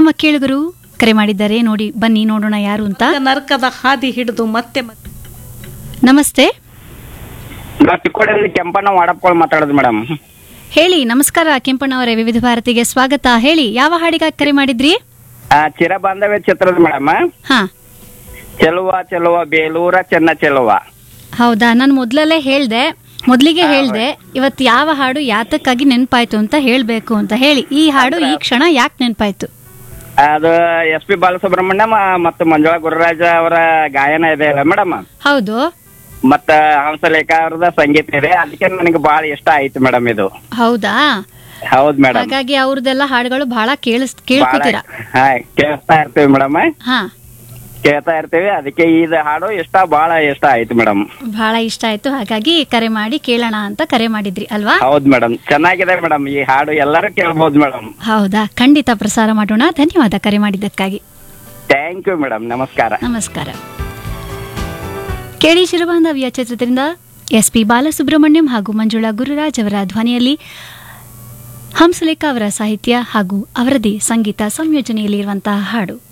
ನಮ್ಮ ಕೇಳುಗರು ಕರೆ ಮಾಡಿದ್ದಾರೆ ನೋಡಿ ಬನ್ನಿ ನೋಡೋಣ ಯಾರು ಅಂತ ನರಕದ ಹಾದಿ ಹಿಡಿದು ಮತ್ತೆ ಮತ್ತೆ ನಮಸ್ತೆ ನಾವು ಚಿಕ್ಕೋಡಿಯಲ್ಲಿ ಕೆಂಪಣ್ಣ ವಾಡಪ್ಪ ಮಾತಾಡೋದು ಮೇಡಮ್ ಹೇಳಿ ನಮಸ್ಕಾರ ಕೆಂಪಣ್ಣವರೇ ವಿವಿಧ ಭಾರತಿಗೆ ಸ್ವಾಗತ ಹೇಳಿ ಯಾವ ಹಾಡಿಗಾಗಿ ಕರೆ ಮಾಡಿದ್ರಿ ಚಿರ ಬಾಂಧವ್ಯ ಚಿತ್ರದ ಮೇಡಮ್ ಹಾ ಚೆಲುವ ಚೆಲುವ ಬೇಲೂರ ಚೆನ್ನ ಚೆಲುವ ಹೌದಾ ನಾನು ಮೊದ್ಲಲ್ಲೇ ಹೇಳ್ದೆ ಮೊದ್ಲಿಗೆ ಹೇಳ್ದೆ ಇವತ್ತು ಯಾವ ಹಾಡು ಯಾತಕ್ಕಾಗಿ ನೆನಪಾಯ್ತು ಅಂತ ಹೇಳ್ಬೇಕು ಅಂತ ಹೇಳಿ ಈ ಹಾಡು ಈ ಕ್ಷಣ ಯಾಕೆ ನೆನಪಾಯ್ತು ಅದು ಎಸ್ ಪಿ ಬಾಲಸುಬ್ರಹ್ಮಣ್ಯ ಮತ್ತು ಮಂಜುಳಾ ಗುರುರಾಜ ಅವರ ಗಾಯನ ಇದೆ ಅಲ್ಲ ಮೇಡಮ್ ಹೌದು ಮತ್ತ ಹಂಸಲೇಖ ಅವ್ರದ ಸಂಗೀತ ಇದೆ ಅದಕ್ಕೆ ನನಗೆ ಬಹಳ ಇಷ್ಟ ಆಯ್ತು ಮೇಡಮ್ ಇದು ಹೌದಾ ಹೌದ್ ಮೇಡಮ್ ಹಾಗಾಗಿ ಅವ್ರದ್ದೆಲ್ಲ ಹಾಡುಗಳು ಬಹಳ ಕೇಳಿಸ್ ಕೇಳ್ಕೊತೀರಾ ಹಾ ಕೇಳ್ತಾ ಇರ್ತೀವಿ ಮೇಡಮ್ ಹಾ ಕೇಳ್ತಾ ಇರ್ತೀವಿ ಅದಕ್ಕೆ ಇದು ಹಾಡು ಇಷ್ಟ ಬಹಳ ಇಷ್ಟ ಆಯ್ತು ಮೇಡಮ್ ಬಹಳ ಇಷ್ಟ ಆಯ್ತು ಹಾಗಾಗಿ ಕರೆ ಮಾಡಿ ಕೇಳೋಣ ಅಂತ ಕರೆ ಮಾಡಿದ್ರಿ ಅಲ್ವಾ ಹೌದ್ ಮೇಡಮ್ ಚೆನ್ನಾಗಿದೆ ಮೇಡಮ್ ಈ ಹಾಡು ಎಲ್ಲರೂ ಕೇಳ್ಬೋದು ಮೇಡಮ್ ಹೌದಾ ಖಂಡಿತ ಪ್ರಸಾರ ಮಾಡೋಣ ಧನ್ಯವಾದ ಕರೆ ಮಾಡಿದ್ದಕ್ಕಾಗಿ ಥ್ಯಾಂಕ್ ಯು ಮೇಡಮ್ ನಮಸ್ಕಾರ ನಮಸ್ಕಾರ ಕೇಳಿ ಶಿರಬಾಂಧವ್ಯ ಚಿತ್ರದಿಂದ ಎಸ್ ಪಿ ಬಾಲಸುಬ್ರಹ್ಮಣ್ಯಂ ಹಾಗೂ ಮಂಜುಳಾ ಗುರುರಾಜ್ ಅವರ ಧ್ವನಿಯಲ್ಲಿ ಹಂಸಲೇಖ ಅವರ ಸಾಹಿತ್ಯ ಹಾಗೂ ಅವರದೇ ಸಂಗೀತ ಸಂಯೋಜನೆಯಲ್ಲಿ ಇರುವಂತಹ ಹಾಡು